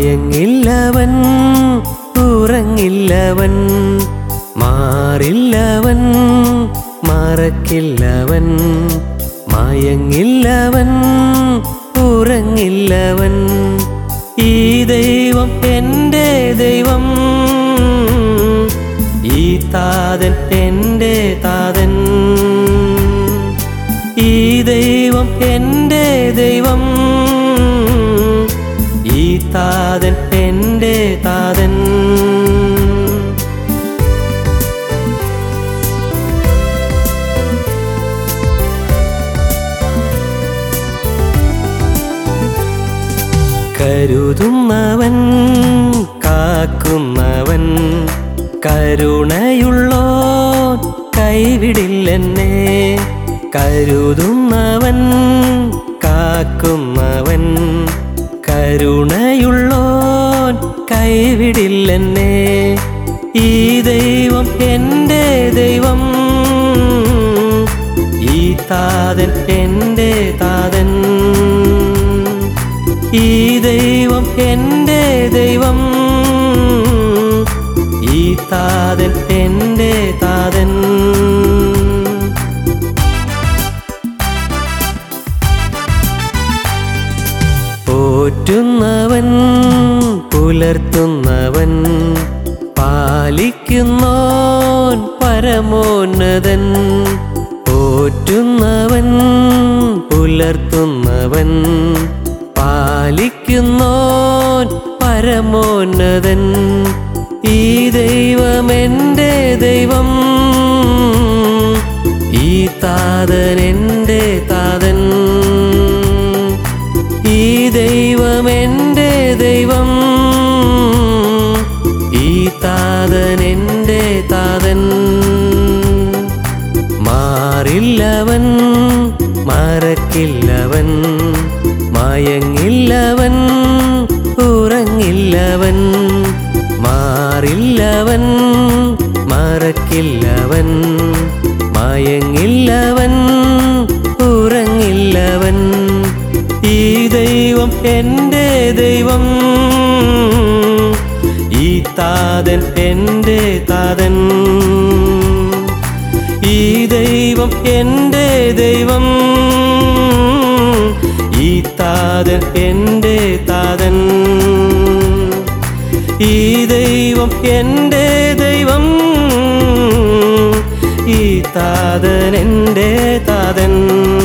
മയങ്ങില്ലവൻ ഉറങ്ങില്ലവൻ മാറില്ലവൻ മറക്കില്ലവൻ മയങ്ങില്ലവൻ ഉറങ്ങില്ലവൻ ഈ ദൈവം എൻ്റെ ദൈവം ഈ താതൻ എൻ്റെ താതൻ ഈ ദൈവം എൻ്റെ ദൈവം ഈ താതൻ എൻ്റെ താതൻ കരുതുന്നവൻ കാക്കുന്നവൻ കരുണയുള്ളോ കൈവിടില്ലെന്നെ കരുതുന്നവൻ കാക്കുന്നവൻ കരുണയുള്ളോ കൈവിടില്ലെന്നെ ഈ ദൈവം എൻ്റെ ദൈവം ഈ താതൻ എൻ്റെ താതൻ ഈ ദൈവം എൻ്റെ ദൈവം ഈ താതൻ എൻ്റെ താതൻ പോറ്റുന്നവൻ പുലർത്തുന്നവൻ പാലിക്കുന്നോൻ പരമോന്നതൻ പോറ്റുന്നവൻ പുലർത്തുന്നവൻ പാലിക്കുന്നോൻ പരമോന്നതൻ ഈ ദൈവം എൻ്റെ ദൈവം ഈ താതൻ എൻ്റെ താതൻ ഈ ദൈവം എൻ്റെ ദൈവം ഈ താതൻ എൻ്റെ താതൻ മാറില്ലവൻ മറക്കില്ലവൻ മയങ്ങില്ലവൻ ഉറങ്ങില്ലവൻ മാറില്ലവൻ മറക്കില്ലവൻ മയങ്ങില്ലവൻ ഉറങ്ങില്ലവൻ ഈ ദൈവം എൻ്റെ ദൈവം ഈ താതൻ എൻ്റെ താതൻ ഈ ദൈവം എൻ്റെ ദൈവം ഈ താതൻ എൻ്റെ താതൻ ഈ ദൈവം എൻ്റെ ദൈവം ഈ താതൻ എൻ്റെ താതൻ